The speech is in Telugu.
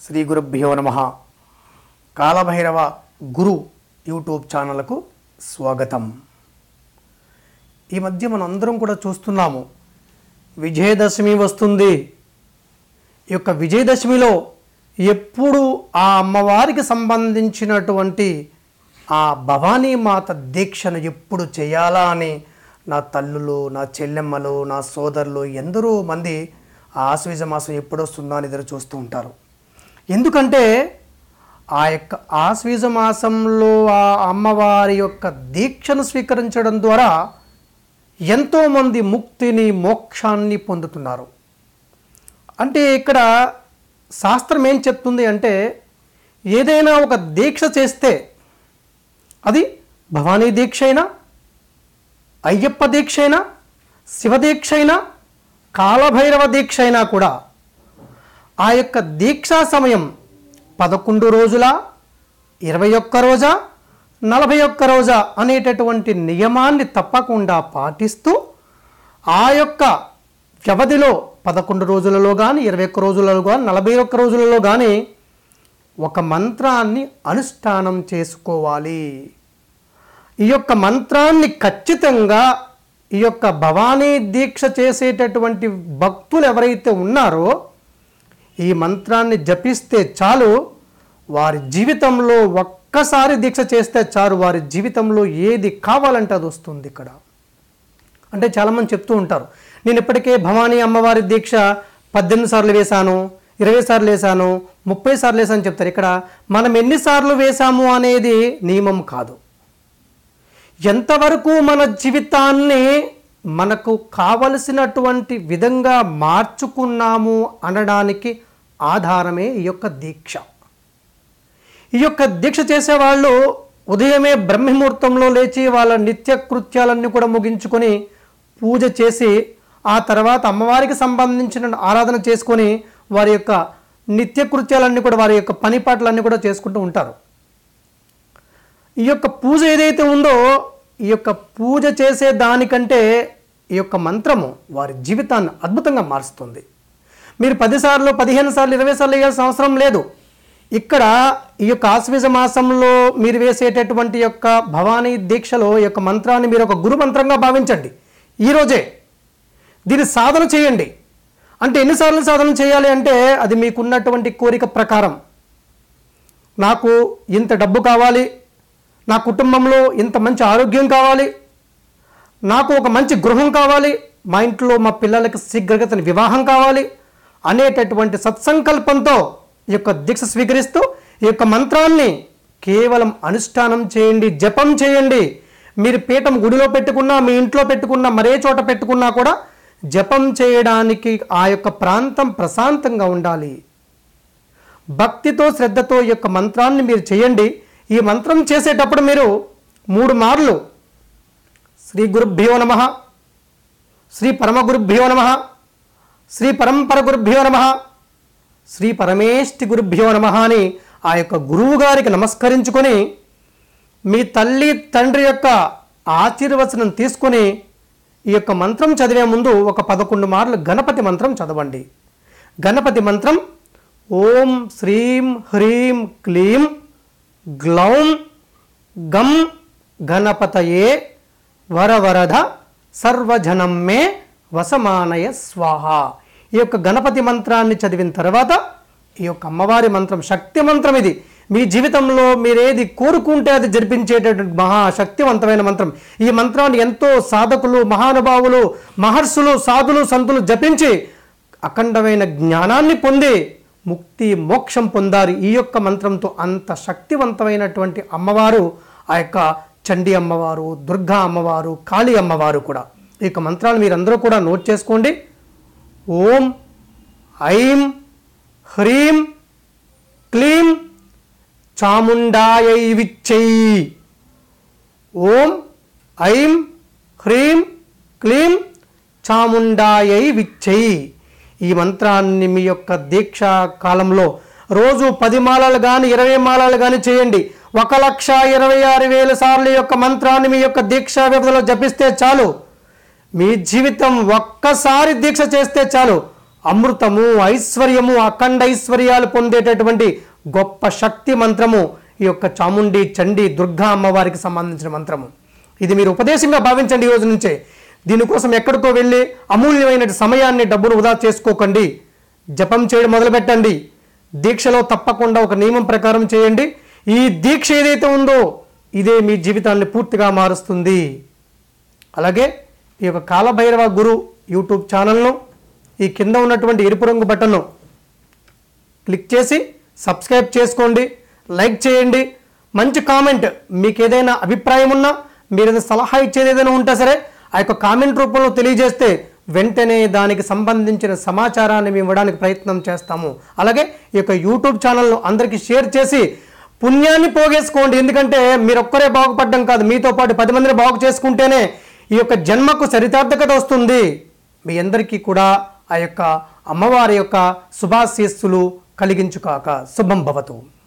శ్రీ గురుభ్యో నమ కాలభైరవ గురు యూట్యూబ్ ఛానల్కు స్వాగతం ఈ మధ్య మనం అందరం కూడా చూస్తున్నాము విజయదశమి వస్తుంది ఈ యొక్క విజయదశమిలో ఎప్పుడు ఆ అమ్మవారికి సంబంధించినటువంటి ఆ భవానీ మాత దీక్షను ఎప్పుడు చేయాలా అని నా తల్లులు నా చెల్లెమ్మలు నా సోదరులు ఎందరో మంది ఆ ఆశ్వీజ మాసం ఎప్పుడు వస్తుందో అని ఎదురు చూస్తూ ఉంటారు ఎందుకంటే ఆ యొక్క ఆశ్వీజ మాసంలో ఆ అమ్మవారి యొక్క దీక్షను స్వీకరించడం ద్వారా ఎంతోమంది ముక్తిని మోక్షాన్ని పొందుతున్నారు అంటే ఇక్కడ శాస్త్రం ఏం చెప్తుంది అంటే ఏదైనా ఒక దీక్ష చేస్తే అది భవానీ దీక్ష అయినా అయ్యప్ప దీక్ష అయినా శివదీక్ష అయినా కాలభైరవ దీక్ష అయినా కూడా ఆ యొక్క దీక్షా సమయం పదకొండు రోజుల ఇరవై ఒక్క రోజా నలభై ఒక్క రోజా అనేటటువంటి నియమాన్ని తప్పకుండా పాటిస్తూ ఆ యొక్క వ్యవధిలో పదకొండు రోజులలో కానీ ఇరవై ఒక్క రోజులలో కానీ నలభై ఒక్క రోజులలో కానీ ఒక మంత్రాన్ని అనుష్ఠానం చేసుకోవాలి ఈ యొక్క మంత్రాన్ని ఖచ్చితంగా ఈ యొక్క భవానీ దీక్ష చేసేటటువంటి భక్తులు ఎవరైతే ఉన్నారో ఈ మంత్రాన్ని జపిస్తే చాలు వారి జీవితంలో ఒక్కసారి దీక్ష చేస్తే చాలు వారి జీవితంలో ఏది కావాలంటే అది వస్తుంది ఇక్కడ అంటే చాలామంది చెప్తూ ఉంటారు నేను ఇప్పటికే భవానీ అమ్మవారి దీక్ష పద్దెనిమిది సార్లు వేశాను ఇరవై సార్లు వేశాను ముప్పై సార్లు వేసాను చెప్తారు ఇక్కడ మనం ఎన్నిసార్లు వేశాము అనేది నియమం కాదు ఎంతవరకు మన జీవితాన్ని మనకు కావలసినటువంటి విధంగా మార్చుకున్నాము అనడానికి ఆధారమే ఈ యొక్క దీక్ష ఈ యొక్క దీక్ష చేసేవాళ్ళు ఉదయమే బ్రహ్మముహూర్తంలో లేచి వాళ్ళ నిత్య కృత్యాలన్నీ కూడా ముగించుకొని పూజ చేసి ఆ తర్వాత అమ్మవారికి సంబంధించిన ఆరాధన చేసుకొని వారి యొక్క నిత్య కృత్యాలన్నీ కూడా వారి యొక్క పని పాటలన్నీ కూడా చేసుకుంటూ ఉంటారు ఈ యొక్క పూజ ఏదైతే ఉందో ఈ యొక్క పూజ చేసే దానికంటే ఈ యొక్క మంత్రము వారి జీవితాన్ని అద్భుతంగా మారుస్తుంది మీరు పదిసార్లు పదిహేను సార్లు ఇరవై సార్లు వేయాల్సిన అవసరం లేదు ఇక్కడ ఈ యొక్క ఆశ్వీజ మాసంలో మీరు వేసేటటువంటి యొక్క భవానీ దీక్షలో ఈ యొక్క మంత్రాన్ని మీరు ఒక గురు మంత్రంగా భావించండి ఈరోజే దీన్ని సాధన చేయండి అంటే ఎన్నిసార్లు సాధన చేయాలి అంటే అది మీకున్నటువంటి కోరిక ప్రకారం నాకు ఇంత డబ్బు కావాలి నా కుటుంబంలో ఇంత మంచి ఆరోగ్యం కావాలి నాకు ఒక మంచి గృహం కావాలి మా ఇంట్లో మా పిల్లలకి శీఘ్రగతిని వివాహం కావాలి అనేటటువంటి సత్సంకల్పంతో ఈ యొక్క దీక్ష స్వీకరిస్తూ ఈ యొక్క మంత్రాన్ని కేవలం అనుష్ఠానం చేయండి జపం చేయండి మీరు పీఠం గుడిలో పెట్టుకున్నా మీ ఇంట్లో పెట్టుకున్నా మరే చోట పెట్టుకున్నా కూడా జపం చేయడానికి ఆ యొక్క ప్రాంతం ప్రశాంతంగా ఉండాలి భక్తితో శ్రద్ధతో ఈ యొక్క మంత్రాన్ని మీరు చేయండి ఈ మంత్రం చేసేటప్పుడు మీరు మూడు మార్లు శ్రీ గురుభ్యో నమ శ్రీ పరమ గురుభ్యో నమ శ్రీ పరంపర గురుభ్యో నమ శ్రీ పరమేష్టి గురుభ్యో నమ అని ఆ యొక్క గురువు గారికి నమస్కరించుకొని మీ తల్లి తండ్రి యొక్క ఆశీర్వచనం తీసుకొని ఈ యొక్క మంత్రం చదివే ముందు ఒక పదకొండు మార్లు గణపతి మంత్రం చదవండి గణపతి మంత్రం ఓం శ్రీం హ్రీం క్లీం గ్లౌం గం గణపతయే వరవరద సర్వజనం మే వసమానయ స్వాహ ఈ యొక్క గణపతి మంత్రాన్ని చదివిన తర్వాత ఈ యొక్క అమ్మవారి మంత్రం శక్తి మంత్రం ఇది మీ జీవితంలో మీరేది కోరుకుంటే అది జరిపించేటటువంటి మహాశక్తివంతమైన మంత్రం ఈ మంత్రాన్ని ఎంతో సాధకులు మహానుభావులు మహర్షులు సాధులు సంతులు జపించి అఖండమైన జ్ఞానాన్ని పొంది ముక్తి మోక్షం పొందారు ఈ యొక్క మంత్రంతో అంత శక్తివంతమైనటువంటి అమ్మవారు ఆ యొక్క చండి అమ్మవారు దుర్గా అమ్మవారు కాళీ అమ్మవారు కూడా ఈ యొక్క మంత్రాలు మీరందరూ కూడా నోట్ చేసుకోండి ఓం ఐం హ్రీం క్లీం చాముండాయై విచ్చై ఓం ఐం హ్రీం క్లీం చాముండాయై విచ్చై ఈ మంత్రాన్ని మీ యొక్క దీక్షా కాలంలో రోజు పది మాలలు కానీ ఇరవై మాలలు కానీ చేయండి ఒక లక్ష ఇరవై ఆరు వేల సార్లు ఈ యొక్క మంత్రాన్ని మీ యొక్క దీక్షా వ్యవధిలో జపిస్తే చాలు మీ జీవితం ఒక్కసారి దీక్ష చేస్తే చాలు అమృతము ఐశ్వర్యము అఖండ ఐశ్వర్యాలు పొందేటటువంటి గొప్ప శక్తి మంత్రము ఈ యొక్క చాముండి చండి దుర్గా అమ్మవారికి సంబంధించిన మంత్రము ఇది మీరు ఉపదేశంగా భావించండి ఈ రోజు నుంచే దీనికోసం ఎక్కడికో వెళ్ళి అమూల్యమైన సమయాన్ని డబ్బును వృధా చేసుకోకండి జపం చేయడం మొదలుపెట్టండి దీక్షలో తప్పకుండా ఒక నియమం ప్రకారం చేయండి ఈ దీక్ష ఏదైతే ఉందో ఇదే మీ జీవితాన్ని పూర్తిగా మారుస్తుంది అలాగే ఈ యొక్క కాలభైరవ గురు యూట్యూబ్ ఛానల్ను ఈ కింద ఉన్నటువంటి ఎరుపు రంగు బటన్ను క్లిక్ చేసి సబ్స్క్రైబ్ చేసుకోండి లైక్ చేయండి మంచి కామెంట్ మీకు ఏదైనా అభిప్రాయం ఉన్నా మీరు ఏదైనా సలహా ఇచ్చేది ఏదైనా ఉంటే సరే ఆ యొక్క కామెంట్ రూపంలో తెలియజేస్తే వెంటనే దానికి సంబంధించిన సమాచారాన్ని మేము ఇవ్వడానికి ప్రయత్నం చేస్తాము అలాగే ఈ యొక్క యూట్యూబ్ ఛానల్ను అందరికీ షేర్ చేసి పుణ్యాన్ని పోగేసుకోండి ఎందుకంటే మీరు ఒక్కరే బాగుపడడం కాదు మీతో పాటు పది మందిని బాగు చేసుకుంటేనే ఈ యొక్క జన్మకు చరితార్థకత వస్తుంది మీ అందరికీ కూడా ఆ యొక్క అమ్మవారి యొక్క శుభాశీస్సులు కలిగించుకాక శుభం భవతు